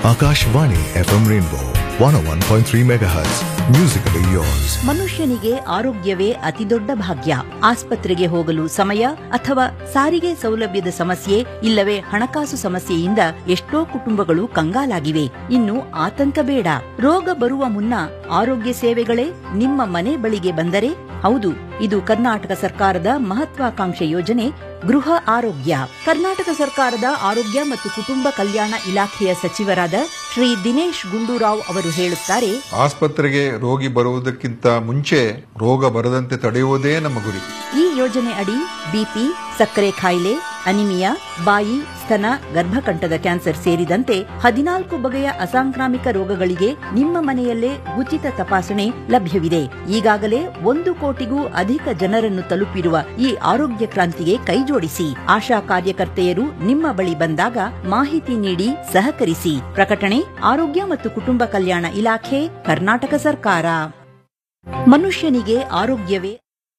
Akashvani FM Rainbow 101.3 MHz. Musically yours. ಮನುಷ್ಯನಿಗೆ ಆರೋಗ್ಯವೇ ಅತಿದೊಡ್ಡ ಭಾಗ್ಯ ಆಸ್ಪತ್ರೆಗೆ ಹೋಗಲು ಸಮಯ ಅಥವಾ ಸಾರಿಗೆ ಸೌಲಭ್ಯದ ಸಮಸ್ಯೆ ಇಲ್ಲವೇ ಹಣಕಾಸು ಸಮಸ್ಯೆಯಿಂದ ಎಷ್ಟೋ ಕುಟುಂಬಗಳು ಕಂಗಾಲಾಗಿವೆ ಇನ್ನು ಆತಂಕ ಬೇಡ ರೋಗ ಬರುವ ಮುನ್ನ ಆರೋಗ್ಯ ಸೇವೆಗಳೇ ನಿಮ್ಮ ಮನೆ ಬಳಿಗೆ ಬಂದರೆ ಹೌದು ಇದು ಕರ್ನಾಟಕ ಸರ್ಕಾರದ ಮಹತ್ವಾಕಾಂಕ್ಷೆ ಯೋಜನೆ ಗೃಹ ಆರೋಗ್ಯ ಕರ್ನಾಟಕ ಸರ್ಕಾರದ ಆರೋಗ್ಯ ಮತ್ತು ಕುಟುಂಬ ಕಲ್ಯಾಣ ಇಲಾಖೆಯ ಸಚಿವರಾದ ಶ್ರೀ ದಿನೇಶ್ ಗುಂಡೂರಾವ್ ಅವರು ಹೇಳುತ್ತಾರೆ ಆಸ್ಪತ್ರೆಗೆ ರೋಗಿ ಬರುವುದಕ್ಕಿಂತ ಮುಂಚೆ ರೋಗ ಬರದಂತೆ ತಡೆಯುವುದೇ ನಮ್ಮ ಗುರಿ ಈ ಯೋಜನೆ ಅಡಿ ಬಿಪಿ ಸಕ್ಕರೆ ಕಾಯಿಲೆ ಅನಿಮಿಯಾ ಬಾಯಿ ಸ್ತನ ಗರ್ಭಕಂಠದ ಕ್ಯಾನ್ಸರ್ ಸೇರಿದಂತೆ ಹದಿನಾಲ್ಕು ಬಗೆಯ ಅಸಾಂಕ್ರಾಮಿಕ ರೋಗಗಳಿಗೆ ನಿಮ್ಮ ಮನೆಯಲ್ಲೇ ಉಚಿತ ತಪಾಸಣೆ ಲಭ್ಯವಿದೆ ಈಗಾಗಲೇ ಒಂದು ಕೋಟಿಗೂ ಅಧಿಕ ಜನರನ್ನು ತಲುಪಿರುವ ಈ ಆರೋಗ್ಯ ಕ್ರಾಂತಿಗೆ ಕೈಜೋಡಿಸಿ ಆಶಾ ಕಾರ್ಯಕರ್ತೆಯರು ನಿಮ್ಮ ಬಳಿ ಬಂದಾಗ ಮಾಹಿತಿ ನೀಡಿ ಸಹಕರಿಸಿ ಪ್ರಕಟಣೆ ಆರೋಗ್ಯ ಮತ್ತು ಕುಟುಂಬ ಕಲ್ಯಾಣ ಇಲಾಖೆ ಕರ್ನಾಟಕ ಸರ್ಕಾರ ಮನುಷ್ಯನಿಗೆ ಆರೋಗ್ಯವೇ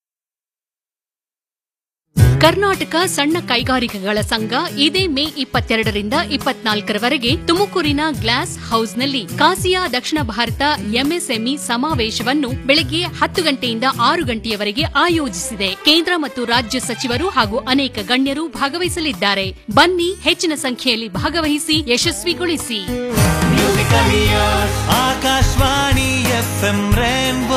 ಕರ್ನಾಟಕ ಸಣ್ಣ ಕೈಗಾರಿಕೆಗಳ ಸಂಘ ಇದೇ ಮೇ ಇಪ್ಪತ್ತೆರಡರಿಂದ ಇಪ್ಪತ್ನಾಲ್ಕರವರೆಗೆ ತುಮಕೂರಿನ ಗ್ಲಾಸ್ ಹೌಸ್ನಲ್ಲಿ ಕಾಸಿಯಾ ದಕ್ಷಿಣ ಭಾರತ ಎಂಎಸ್ಎಂಇ ಸಮಾವೇಶವನ್ನು ಬೆಳಗ್ಗೆ ಹತ್ತು ಗಂಟೆಯಿಂದ ಆರು ಗಂಟೆಯವರೆಗೆ ಆಯೋಜಿಸಿದೆ ಕೇಂದ್ರ ಮತ್ತು ರಾಜ್ಯ ಸಚಿವರು ಹಾಗೂ ಅನೇಕ ಗಣ್ಯರು ಭಾಗವಹಿಸಲಿದ್ದಾರೆ ಬನ್ನಿ ಹೆಚ್ಚಿನ ಸಂಖ್ಯೆಯಲ್ಲಿ ಭಾಗವಹಿಸಿ ಯಶಸ್ವಿಗೊಳಿಸಿ Akashvani F M rainbow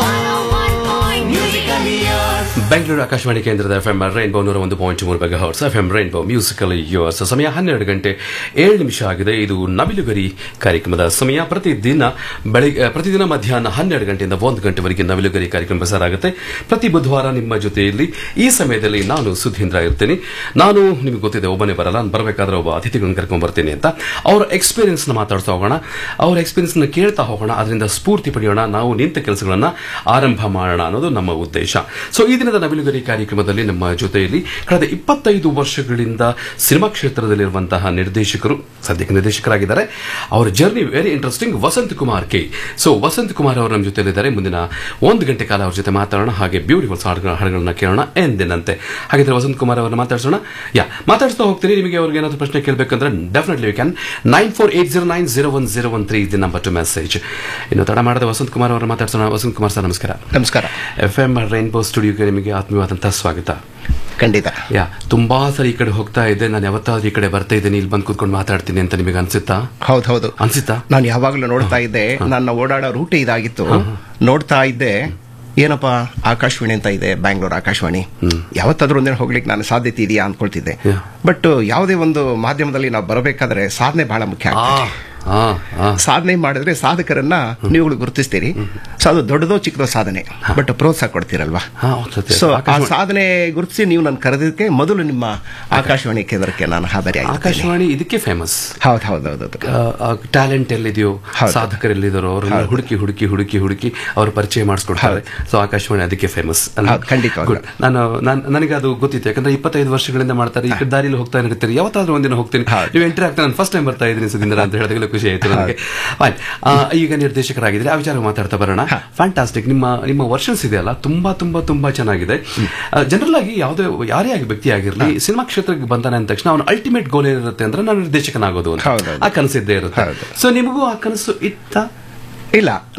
Bengaluru Akashvani ಕೇಂದ್ರದ ಎಫ್ ಎಂ ರೈನ್ಬೋ ನೂರ ಒಂದು ಪಾಯಿಂಟ್ ಮೂರು mega hertz F M rainbow musical yours ಸಮಯ ಹನ್ನೆರಡು ಗಂಟೆ ಏಳು ನಿಮಿಷ ಆಗಿದೆ ಇದು ನವಿಲುಗರಿ ಕಾರ್ಯಕ್ರಮದ ಸಮಯ ಪ್ರತಿದಿನ ಬೆಳಿಗ್ಗೆ ಪ್ರತಿದಿನ ಮಧ್ಯಾಹ್ನ ಹನ್ನೆರಡು ಗಂಟೆಯಿಂದ ಒಂದು ಗಂಟೆವರೆಗೆ ನವಿಲುಗರಿ ಕಾರ್ಯಕ್ರಮ ಪ್ರಸಾರ ಆಗುತ್ತೆ ಪ್ರತಿ ಬುಧವಾರ ನಿಮ್ಮ ಜೊತೆಯಲ್ಲಿ ಈ ಸಮಯದಲ್ಲಿ ನಾನು ಸುಧೀಂದ್ರ ಇರ್ತೀನಿ ನಾನು ನಿಮಗೆ ಗೊತ್ತಿದೆ ಒಬ್ಬನೇ ಬರಲ್ಲ ನಾನು ಬರಬೇಕಾದ್ರೆ ಒಬ್ಬ ಅತಿಥಿಗಳನ್ನು ಕರ್ಕೊಂಡ್ ಬರ್ತೀನಿ ಅಂತ ಅವರ ಎಕ್ಸ್ಪೀರಿಯನ್ಸ್ ನ ಮಾತಾಡ್ತಾ ಹೋಗೋಣ ಅವರ ಎಕ್ಸ್ಪೀರಿಯನ್ಸ್ ನ ಕೇಳ್ತಾ ಹೋಗೋಣ ಅದರಿಂದ ಸ್ಫೂರ್ತಿ ಪಡೆಯೋಣ ನಾವು ನಿಂತ ಕೆಲಸಗಳನ್ನ ಆರಂಭ ಮಾಡೋಣ ಅನ್ನೋದು ನಮ್ಮ ಉದ್ದೇಶ ಸೊ ಈ ದಿನದ ನವಿಲುಗರಿ ಕಾರ್ಯಕ್ರಮದಲ್ಲಿ ನಮ್ಮ ಜೊತೆಯಲ್ಲಿ ಕಳೆದ ಇಪ್ಪತ್ತೈದು ವರ್ಷಗಳಿಂದ ಸಿನಿಮಾ ಕ್ಷೇತ್ರದಲ್ಲಿರುವಂತಹ ನಿರ್ದೇಶಕರು ಸದ್ಯಕ್ಕೆ ನಿರ್ದೇಶಕರಾಗಿದ್ದಾರೆ ಅವರ journey very interesting Vasanth Kumar K so Vasanth Kumar ಅವರು ನಮ್ಮ ಜೊತೆಲಿದ್ದಾರೆ ಮುಂದಿನ ಒಂದು ಗಂಟೆ ಕಾಲ ಅವ್ರ ಜೊತೆ ಮಾತಾಡೋಣ ಹಾಗೆ ಬ್ಯೂಟಿಫುಲ್ ಹಾಡುಗಳ ಹಾಡುಗಳನ್ನ ಕೇಳೋಣ ಎಂದಿನಂತೆ ಹಾಗಿದ್ರೆ ವಸಂತ್ ಕುಮಾರ್ ಅವರನ್ನ ಮಾತಾಡ್ಸೋಣ ಯಾ ಮಾತಾಡ್ತಾ ಹೋಗ್ತೀನಿ ನಿಮಗೆ ಅವ್ರಿಗೆ ಏನಾದ್ರು ಪ್ರಶ್ನೆ ಕೇಳಬೇಕಂದ್ರೆ definitely you can nine four eight zero nine zero one zero one three ಇದು ನಂಬರ್ ಟು ಮೆಸೇಜ್ ಇನ್ನು ತಡ ಮಾಡದೆ ವಸಂತ್ ಕುಮಾರ್ ಅವರ ಮಾತಾಡ್ಸೋಣ ವಸಂತ್ ಕುಮಾರ್ ಸರ್ ನಮಸ್ಕಾರ ನಮಸ್ಕಾರ ಎಫ್ ಎಂ ರೈನ್ಬೋ ಸ್ಟುಡಿಯೋಗೆ ನಿಮಗೆ ಆತ್ಮೀಯವಾದಂತಹ ಸ್ವಾಗತ ಖಂಡಿತ ಯಾ ತುಂಬಾ ಸರಿ ಈ ಕಡೆ ಹೋಗ್ತಾ ಇದ್ದೆ ನಾನು ಯಾವತ್ತಾದ್ರೂ ಈ ಕಡೆ ಬರ್ತಾ ಇದ್ದೀನಿ ಇಲ್ಲಿ ಬಂದು ಕೂತ್ಕೊಂಡು ಮಾತಾಡ್ತೀನಿ ಅಂತ ನಿಮಗೆ ಅನ್ಸುತ್ತಾ ಹೌದು ಹೌದು ಅನ್ಸುತ್ತಾ ನಾನು ಯಾವಾಗಲೂ ನೋಡ್ತಾ ಇದ್ದೆ ನನ್ನ ಓಡಾಡೋ ರೂಟ್ ಇದಾಗಿತ್ತು ನೋಡ್ತಾ ಇದ್ದೆ ಏನಪ್ಪ ಆಕಾಶವಾಣಿ ಅಂತ ಇದೆ ಬ್ಯಾಂಗ್ಳೂರ್ ಆಕಾಶವಾಣಿ ಯಾವತ್ತಾದ್ರೂ ಒಂದಿನ ಹೋಗ್ಲಿಕ್ಕೆ ನಾನು ಸಾಧ್ಯತೆ ಇದೆಯಾ ಅನ್ಕೊಳ್ತಿದ್ದೆ Yeah. ಬಟ್ ಯಾವುದೇ ಒಂದು ಮಾಧ್ಯಮದಲ್ಲಿ ನಾವು ಬರಬೇಕಾದ್ರೆ ಸಾಧನೆ ಬಹಳ ಮುಖ್ಯ ಆ ಆಗ್ತದೆ ಆ ಆ ಸಾಧನೆ ಮಾಡಿದ್ರೆ ಸಾಧಕರನ್ನ ನೀವುಗಳು ಗುರುತಿಸ್ತೀರಿ ಸೊ ಅದು ದೊಡ್ಡದೋ ಚಿಕ್ಕದೋ ಸಾಧನೆ ಬಟ್ ಪ್ರೋತ್ಸಾಹ ಕೊಡ್ತೀರಲ್ವಾ ಹಾ, ಹೌದು ಸತ್ಯ. ಸೊ ಆ ಆಕಾಶವಾಣಿ- ಸಾಧನೆ ಗುರುತಿಸಿ ನೀವು ನನ್ನ ಕರೆದಕ್ಕೆ ಮೊದಲು ನಿಮ್ಮ ಆಕಾಶವಾಣಿ ಕೇಂದ್ರಕ್ಕೆ ನಾನು ಹಾಜರಿ ಆಕಾಶವಾಣಿ ಇದಕ್ಕೆ ಫೇಮಸ್ ಹೌದು ಹೌದು ಹೌದು ಟ್ಯಾಲೆಂಟ್ ಎಲ್ಲಿದೆಯೋ ಹೌದು. ಸಾಧಕರು ಎಲ್ಲಿದ್ದಾರೋ ಅವ್ರನ್ನ ಹುಡುಕಿ ಹುಡುಕಿ ಹುಡುಕಿ ಹುಡುಕಿ ಅವ್ರ ಪರಿಚಯ ಮಾಡಿಸ್ಕೊಡ್ತಾರೆ ಸೊ ಆಕಾಶವಾಣಿ ಅದಕ್ಕೆ ಫೇಮಸ್ ಹೌದು, ಖಂಡಿತವಾಗ್ಲೂ. ನಾನು ನಾನ್- ನನಗೆ ಅದು ಗೊತ್ತಿತ್ತು ಯಾಕಂದ್ರೆ ಇಪ್ಪತ್ತೈದು ವರ್ಷಗಳಿಂದ ಮಾಡ್ತಾರೆ ಈ ಕಡೆ ದಾರಿಲಿ ಹೋಗ್ತಾ ಇರ್ತೀರಿ ಯಾವತ್ತಾದ್ರೂ ಒಂದಿನ ಹೋಗ್ತೀನಿ ಹೌದು. ನೀವು ಎಂಟ್ರಿ ಆಗ್ತಾ ನಾನು ಫಸ್ಟ್ ಟೈಮ್ ಬರ್ತಾ ಇದ್ದೀನಿ ಸುಧೀಂದ್ರ ಅಂತ ಹೇಳಿದಾಗಲೂ ಖುಷಿ ಆಯ್ತು ನನಗೆ Fine. ಆ, ಈಗ ನಿರ್ದೇಶಕರಾಗಿದ್ರೆ ಆ ವಿಚಾರ ಮಾತಾಡ್ತಾ ಬರೋಣ ಫ್ಯಾಂಟಾಸ್ಟಿಕ್ ನಿಮ್ಮ ನಿಮ್ಮ ವರ್ಷನ್ಸ್ ಇದೆಯಲ್ಲ ತುಂಬಾ ತುಂಬಾ ತುಂಬಾ ಚೆನ್ನಾಗಿದೆ ಜನರಲ್ ಆಗಿ ಯಾವುದೇ ಯಾರೇ ಆಗಿ ವ್ಯಕ್ತಿ ಆಗಿರಲಿ ಸಿನಿಮಾ ಕ್ಷೇತ್ರಕ್ಕೆ ಬಂದಾನೆ ಅಂದ ತಕ್ಷಣ ಅವನ ಅಲ್ಟಿಮೇಟ್ ಗೋಲ್ ಏನಿರುತ್ತೆ ಅಂದ್ರೆ ನಾನು ನಿರ್ದೇಶಕನಾಗೋದು ಅಂತ ಹೌದೌದು. ಆ ಕನಸಿದ್ದೇ ಇರುತ್ತೆ ಹೌದು. ಸೊ ನಿಮಗೂ ಆ ಕನಸು ಇತ್ತ ಇಲ್ಲ